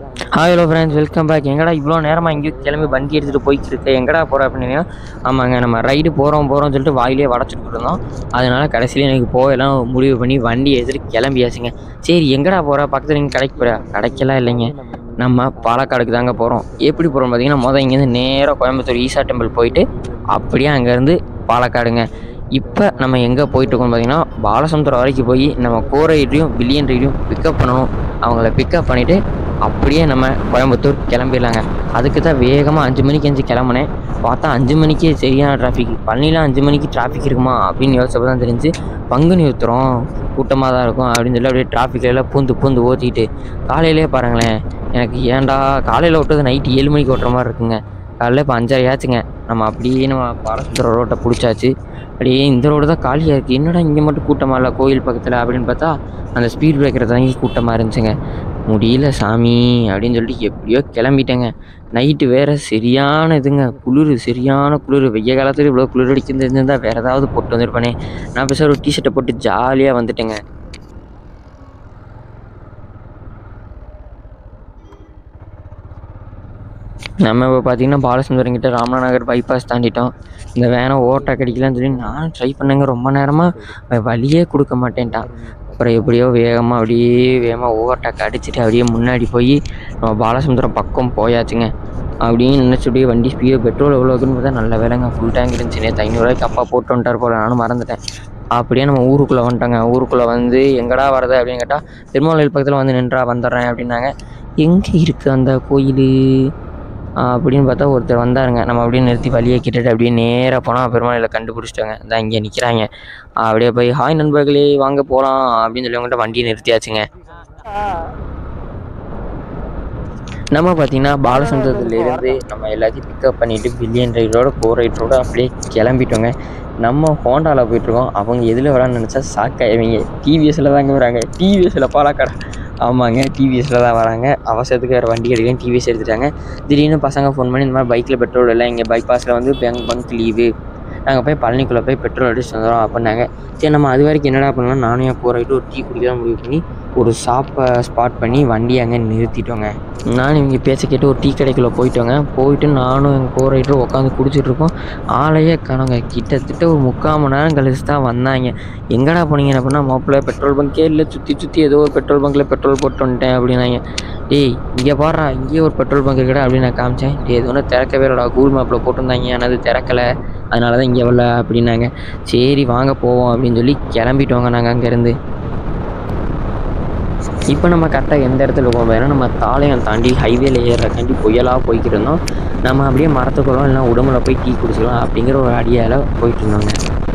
hi hello friends welcome back எங்கடா இவ்வளோ நேரமாக எங்கேயோ கிளம்பி வண்டி எடுத்துகிட்டு போயிட்டு இருக்க எங்கடா போகிற அப்படின்னா ஆமாங்க நம்ம ரைடு போகிறோம் போகிறோம்னு சொல்லிட்டு வாயிலே வடச்சிட்டு இருந்தோம் அதனால கடைசியில் எனக்கு போயெல்லாம் முடிவு பண்ணி வண்டி எடுத்துகிட்டு கிளம்பியாச்சுங்க சரி எங்கடா போகிற பக்கத்தில் நீங்கள் கடைக்கு போகிற கடைக்கெல்லாம் இல்லைங்க நம்ம பாலக்காடுக்கு தாங்க போகிறோம் எப்படி போகிறோம் பார்த்தீங்கன்னா மொதல் இங்கேருந்து நேராக கோயம்புத்தூர் ஈசா டெம்பிள் போயிட்டு அப்படியே அங்கேருந்து பாலக்காடுங்க இப்போ நம்ம எங்கே போயிட்டுருக்கோம் பார்த்தீங்கன்னா பாலசமுத்திரம் வரைக்கும் போய் நம்ம கோர் ரைடையும் பில்லியன் ரைடையும் பிக்கப் பண்ணணும் அவங்கள பிக்கப் பண்ணிவிட்டு அப்படியே நம்ம கோயம்புத்தூர் கிளம்பிடலாங்க அதுக்கு தான் வேகமாக அஞ்சு மணிக்கு அஞ்சு கிளம்புனேன் பார்த்தா அஞ்சு மணிக்கே சரியான டிராஃபிக் பழனிலாம் அஞ்சு மணிக்கு டிராஃபிக் இருக்குமா அப்படின்னு யோசிச்சப்போ தான் தெரிஞ்சு பங்குனி உத்திரம் கூட்டமாக தான் இருக்கும் அப்படின்னு சொல்லி அப்படியே டிராஃபிக்ல எல்லாம் பூந்து பூந்து ஓட்டிட்டு காலையிலே பாருங்களேன் எனக்கு ஏன்டா காலையில் ஓட்டுறது நைட்டு ஏழு மணிக்கு ஓட்டுற மாதிரி இருக்குங்க காலையில் இப்போ அஞ்சரை ஆச்சுங்க நம்ம அப்படியே நம்ம பாலசுந்தர ரோட்டை பிடிச்சாச்சு அப்படியே இந்த ரோடு தான் காலியாக இருக்குது என்னடா இங்கே மட்டும் கூட்டமாக இல்லை கோயில் பக்கத்தில் அப்படின்னு பார்த்தா அந்த ஸ்பீட் பிரேக்கரை தாங்கி கூட்டமாக இருந்துச்சுங்க முடியல சாமி அப்படின்னு சொல்லிட்டு எப்படியோ கிளம்பிட்டேங்க நைட்டு வேறு சரியான இதுங்க குளிர் சரியான குளிர் வெய்ய காலத்தில் இவ்வளோ குளிர் அடிக்கிறது இருந்தால் வேறு ஏதாவது போட்டு வந்திருப்பேனே நான் பேச ஒரு டிஷர்ட்டை போட்டு ஜாலியாக வந்துட்டேங்க நம்ம இப்போ பார்த்தீங்கன்னா பாலசுந்தரம் கிட்ட ராமநாதர் பைபாஸ் தாண்டிட்டோம் இந்த வேனை ஓட்டை கிடைக்கலன்னு சொல்லி நானும் ட்ரை பண்ணேங்க ரொம்ப நேரமாக வழியே கொடுக்க மாட்டேன்ட்டான் அப்புறம் எப்படியோ வேகமாக அப்படியே வேகமாக ஓவர்டேக் அடிச்சுட்டு அப்படியே முன்னாடி போய் நம்ம பாலசமுத்திரம் பக்கம் போயாச்சுங்க அப்படின்னு நினச்சி அப்படியே வண்டி ஸ்பீடு பெட்ரோல் எவ்வளோ இருக்குன்னு பார்த்தா நல்ல வேலைங்க ஃபுல் டேங்க் இருந்துச்சு நேற்று ஐநூறுரூவாய்க்கு அப்பா போட்டு வந்துட்டார் போல நானும் மறந்துட்டேன் அப்படியே நம்ம ஊருக்குள்ளே வந்துட்டோங்க ஊருக்குள்ளே வந்து எங்கடா வரது அப்படின்னு கேட்டால் திருமாவளி பக்கத்தில் வந்து நின்றா வந்துடுறேன் அப்படின்னாங்க எங்கே இருக்குது அந்த கோயில் அப்படின்னு பார்த்தா ஒருத்தர் வந்தாருங்க நம்ம அப்படியே நிறுத்தி வழியை கேட்டுட்டு அப்படியே நேராக போனால் பெருமாளையில் கண்டுபிடிச்சிட்டாங்க இதான் இங்கே நிற்கிறாங்க அப்படியே போய் ஹாய் நண்பர்களே வாங்க போகலாம் அப்படின்னு சொல்லி அவங்கள்ட்ட வண்டியை நிறுத்தியாச்சுங்க நம்ம பார்த்தீங்கன்னா பாலசந்திரத்துலேருந்து நம்ம எல்லாத்தையும் பிக்கப் பண்ணிவிட்டு பில்லியன் ரைடரோட கோ ரைடரோட அப்படியே கிளம்பிட்டோங்க நம்ம ஹோண்டாவில் போயிட்டுருக்கோம் அவங்க எதில் வரான்னு நினச்சா சாக்காயவங்க டிவிஎஸில் தாங்க வராங்க டிவிஎஸில் பாலக்காடா ஆமாங்க டிவிஎஸில் தான் வராங்க அவசரத்துக்கு வேறு வண்டி கிடைக்கல டிவிஎஸ் எடுத்துட்டாங்க திடீர்னு பசங்க ஃபோன் பண்ணி இந்த மாதிரி பைக்கில் பெட்ரோல் இல்லை இங்கே பைபாஸில் வந்து பேங்க் பங்க் லீவு நாங்கள் போய் பழனிக்குள்ளே போய் பெட்ரோல் அடிச்சுட்டு வந்துடும் அப்படின்னாங்க சரி நம்ம அது வரைக்கும் என்னடா பண்ணலாம் நானும் என் போகிட்டு ஒரு டீ குடிக்கலாம் முடிவு பண்ணி ஒரு ஷாப்பை ஸ்பாட் பண்ணி வண்டி அங்கே நிறுத்திட்டோங்க நானும் இவங்க பேச்ச கேட்டு ஒரு டீ கடைக்குள்ளே போயிட்டோங்க போயிட்டு நானும் எங்கள் போகிட்டு உட்காந்து குடிச்சிட்ருக்கோம் ஆளையே காணோங்க கிட்டத்தட்ட ஒரு முக்கால் மணி நேரம் கழிச்சு தான் வந்தாங்க எங்கடா போனீங்க அப்படின்னா மாப்பிள்ளை பெட்ரோல் பங்கே இல்லை சுற்றி சுற்றி ஏதோ ஒரு பெட்ரோல் பங்க்கில் பெட்ரோல் போட்டு வந்துட்டேன் அப்படின்னாங்க டேய் இங்கே பாடுறா இங்கேயே ஒரு பெட்ரோல் பங்க் இருக்கடா அப்படின்னு நான் காமிச்சேன் டேய் இது ஒன்றும் திறக்கவே இல்லைடா கூகுள் மேப்பில் போட்டிருந்தாங்க ஆனால் அது திறக்கலை அதனால தான் இங்கே வரல அப்படின்னாங்க சரி வாங்க போவோம் அப்படின்னு சொல்லி கிளம்பிட்டோங்க நாங்கள் அங்கேருந்து இப்போ நம்ம கரெக்டாக எந்த இடத்துல இருக்கோம் வேறு நம்ம தாளையம் தாண்டி ஹைவேல ஏறுறக்காண்டி புயலாக போய்க்கிட்டு இருந்தோம் நம்ம அப்படியே மரத்துக்குள்ளோம் இல்லைனா உடம்புல போய் டீ குடிச்சிக்கலாம் அப்படிங்கிற ஒரு அடியால் போயிட்டு இருந்தோங்க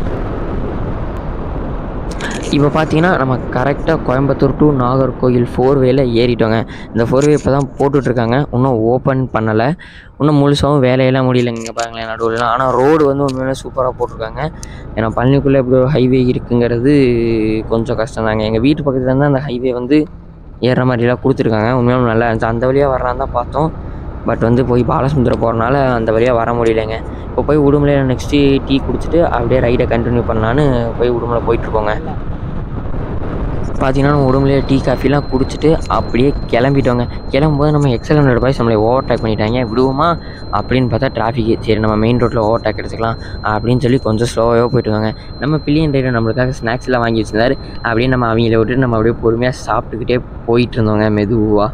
இப்போ பார்த்தீங்கன்னா நம்ம கரெக்டாக கோயம்புத்தூர் டு நாகர்கோயில் ஃபோர் வேல ஏறிட்டோங்க இந்த ஃபோர் வே இப்போ தான் போட்டுட்ருக்காங்க இன்னும் ஓப்பன் பண்ணலை இன்னும் முழுசாகவும் வேலையெல்லாம் முடியலைங்க இங்கே பாருங்களேன் நடுவில் ஆனால் ரோடு வந்து உண்மையிலே சூப்பராக போட்டிருக்காங்க ஏன்னா பழனிக்குள்ளே இப்படி ஒரு ஹைவே இருக்குங்கிறது கொஞ்சம் கஷ்டம் தாங்க எங்கள் வீட்டு பக்கத்தில் இருந்து அந்த ஹைவே வந்து ஏறுற மாதிரிலாம் கொடுத்துருக்காங்க உண்மையாலும் நல்லா இருந்துச்சு அந்த வழியாக வர்றான்னு தான் பார்த்தோம் பட் வந்து போய் பாலசுந்தரம் போகிறனால அந்த வழியாக வர முடியலைங்க இப்போ போய் உடுமலையில் நெக்ஸ்ட்டு டீ குடிச்சிட்டு அப்படியே ரைடை கண்டினியூ பண்ணலான்னு போய் உடுமலை போயிட்டுருக்கோங்க பார்த்தீங்கன்னா நம்ம உடம்புலேயே டீ காஃபிலாம் குடிச்சிட்டு அப்படியே கிளம்பிட்டோங்க கிளம்பும்போது நம்ம எக்ஸல் ஹண்ட்ரட் பாய்ஸ் நம்மளை ஓவர்டேக் பண்ணிட்டாங்க விடுவோமா அப்படின்னு பார்த்தா டிராஃபிக்கு சரி நம்ம மெயின் ரோட்டில் ஓவர்டேக் எடுத்துக்கலாம் அப்படின்னு சொல்லி கொஞ்சம் ஸ்லோவாக போயிட்டு இருக்காங்க நம்ம பில்லியன் ரைடர் நம்மளுக்காக ஸ்நாக்ஸ் எல்லாம் வாங்கி வச்சிருந்தாரு அப்படியே நம்ம அவங்கள விட்டுட்டு நம்ம அப்படியே பொறுமையாக சாப்பிட்டுக்கிட்டே போயிட்டு இருந்தோங்க மெதுவாக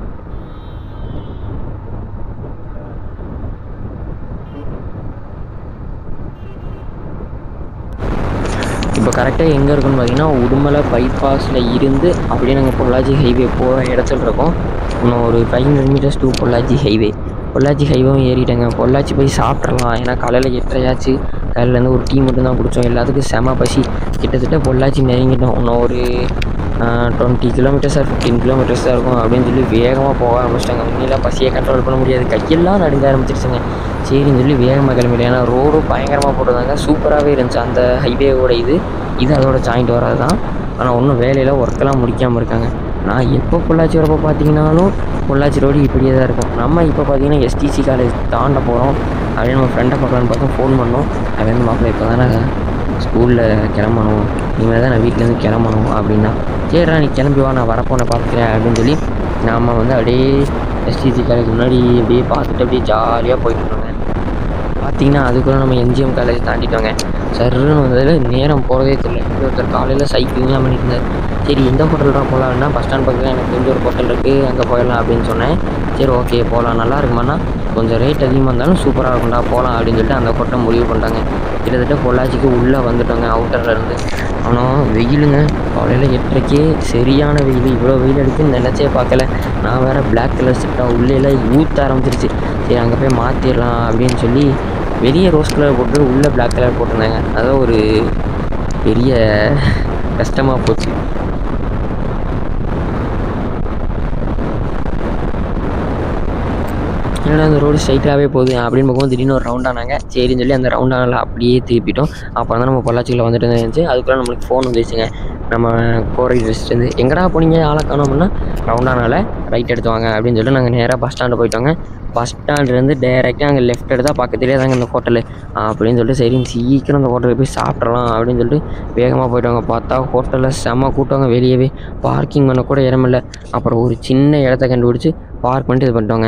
இப்போ கரெக்டாக எங்கே இருக்குன்னு பார்த்தீங்கன்னா உடுமலை பைபாஸில் இருந்து அப்படியே நாங்கள் பொள்ளாச்சி ஹைவே போகிற இடத்துல இருக்கோம் இன்னும் ஒரு five hundred metres to Pollachi highway Pollachi ஹைவேவும் ஏறிட்டேங்க பொள்ளாச்சி போய் சாப்பிட்றலாம் ஏன்னா காலையில் எட்டரையாச்சு காலையிலேருந்து ஒரு டீ மட்டும் தான் குடித்தோம் எல்லாத்துக்கும் செம பசி கிட்டத்தட்ட பொள்ளாச்சி நெருங்கிட்டோம் இன்னும் ஒரு twenty kilometres or fifteen kilometres தான் இருக்கும் அப்படின்னு சொல்லி வேகமாக போக ஆரம்பிச்சிட்டாங்க உண்மையில பசியை கண்ட்ரோல் பண்ண முடியாது கையெல்லாம் நடுங்க ஆரம்பிச்சிருச்சுங்க சரின்னு சொல்லி வேகமாக கிளம்பிட்டேன் ஏன்னா ரோடும் பயங்கரமாக போட்டிருந்தாங்க சூப்பராகவே இருந்துச்சு அந்த ஹைவேவோட இது இது அதோட ஜாயிண்ட் வராது தான் ஆனால் ஒன்றும் வேலையில் ஒர்க்கெல்லாம் முடிக்காமல் இருக்காங்க நான் எப்போ பொள்ளாச்சி வரப்போ பார்த்தீங்கன்னாலும் பொள்ளாச்சி ரோடு இப்படியே தான் இருக்கும் நம்ம இப்போ பார்த்தீங்கன்னா எஸ்டிசி காலேஜ் தாண்ட போகிறோம் அப்படியே நம்ம ஃப்ரெண்டை பார்க்கலான்னு பார்த்தா ஃபோன் பண்ணோம் அவன் வந்து மாப்பிள்ளை இப்போ தானே ஸ்கூலில் கிளம்பணும் இனிமேல் தான் நான் வீட்டிலேருந்து கிளம்பணும் அப்படின்னா சரிடா நீ கிளம்பி வா நான் வரப்போ நான் பார்த்துக்கிறேன் அப்படின்னு சொல்லி நாம் வந்து அப்படியே எஸ்டிசி காலேஜ் முன்னாடி அப்படியே பார்த்துட்டு அப்படியே ஜாலியாக போயிட்டு இருந்தோங்க பார்த்தீங்கன்னா அதுக்குள்ளே நம்ம எம்ஜிஎம் காலேஜ் தாண்டிட்டோங்க சர்ன்னு வந்ததில் நேரம் போகிறதே தெரியல இப்படி ஒருத்தர் காலையில் சைக்கிளிங்லாம் பண்ணிட்டு இருந்தார் சரி இந்த ஹோட்டல் தான் போகலான்னா பஸ் ஸ்டாண்ட் பக்கத்தில் எனக்கு தெரிஞ்ச ஒரு ஹோட்டல் இருக்குது அங்கே போயிடலாம் அப்படின்னு சொன்னேன் சரி ஓகே போகலாம் நல்லா இருக்குமாண்ணா கொஞ்சம் ரேட் அதிகமாக இருந்தாலும் சூப்பராக இருக்கும்டா போகலாம் அப்படின்னு சொல்லிட்டு அந்த ஹோட்டல் முடிவு பண்ணிட்டாங்க கிட்டத்தட்ட பொள்ளாச்சிக்கு உள்ளே வந்துட்டோங்க அவுட்டரில் இருந்து ஆனால் வெயிலுங்க காலையில் எட்டரைக்கே சரியான வெயில் இவ்வளோ வெயில் அடிக்குன்னு நினச்சே பார்க்கல நான் வேறு பிளாக் கலர் செட்டாக உள்ளேலாம் ஊற்ற ஆரம்பிச்சிருச்சு சரி அங்கே போய் மாற்றிடலாம் அப்படின்னு சொல்லி வெளியே ரோஸ் கலர் போட்டு உள்ளே பிளாக் கலர் போட்டிருந்தாங்க அதான் ஒரு பெரிய கஷ்டமாக போச்சு என்னடா அந்த ரோடு ஸ்ட்ரைட்டாகவே போகுது அப்படின்னு பார்க்கும்போது திடீர்னு ஒரு ரவுண்ட் ஆனாங்க சரின்னு சொல்லி அந்த ரவுண்ட் ஆனால அப்படியே திருப்பிட்டோம் அப்புறம் தான் நம்ம பொள்ளாச்சியில் வந்துட்டு இருந்துச்சு அதுக்குள்ளே நம்மளுக்கு ஃபோன் வந்துச்சுங்க நம்ம கோரை இருந்து எங்கடா போனீங்க ஆளை காணோம்னா ரவுண்டானால ரைட் எடுத்து வாங்க அப்படின்னு சொல்லிட்டு நாங்கள் நேராக பஸ் ஸ்டாண்டு போயிட்டோங்க பஸ் ஸ்டாண்ட்லேருந்து டேரெக்டாக அங்கே லெஃப்ட் எடுத்தால் பக்கத்துலேயே தாங்க இந்த ஹோட்டலு அப்படின்னு சொல்லிட்டு சரி சீக்கிரம் அந்த ஹோட்டலுக்கு போய் சாப்பிட்றலாம் அப்படின்னு சொல்லிட்டு வேகமாக போயிட்டவங்க பார்த்தா ஹோட்டலில் செம்ம கூட்டவங்க வெளியவே பார்க்கிங் பண்ண கூட இடமில்ல அப்புறம் ஒரு சின்ன இடத்த கண்டுபிடிச்சி பார்க் பண்ணிட்டு இது பண்ணிட்டோங்க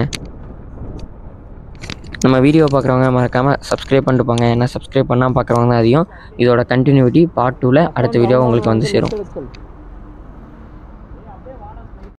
நம்ம வீடியோ பார்க்குறவங்க மறக்காமல் சப்ஸ்கிரைப் பண்ணிட்டு போங்க ஏன்னா சப்ஸ்கிரைப் பண்ணால் பார்க்குறவங்க தான் அதிகம் இதோட கண்டினியூட்டி பார்ட் டூவில் அடுத்த வீடியோ உங்களுக்கு வந்து சேரும்